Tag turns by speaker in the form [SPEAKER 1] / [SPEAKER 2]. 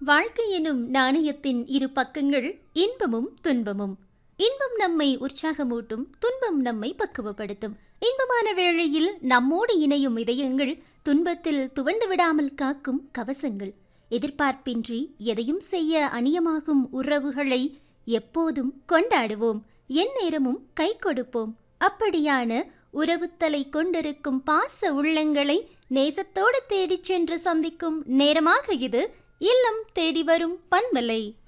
[SPEAKER 1] வாழ்க்கை எனும் நாணயத்தின் இரு பக்கங்கள் இன்பமும் துன்பமும் இன்பம் நம்மை உற்சாகமூட்டும் துன்பம் நம்மை பக்குவப்படுத்தும் இன்பமான வேளையில் நம்மோடு இணையும் இதயங்கள் துன்பத்தில் துவண்டு விடாமல் காக்கும் கவசங்கள் எதிர்பார்ப்பின்றி எதையும் செய்ய அநியமாகும் உறவுகளை எப்போதும் கொண்டாடுவோம் எந்நேரமும் கை கொடுப்போம் அப்படியான உறவுத்தலை கொண்டிருக்கும் பாச உள்ளங்களை நேசத்தோடு தேடிச் சென்று சந்திக்கும் நேரமாக இது இல்லம் தேடி வரும் பன்மலை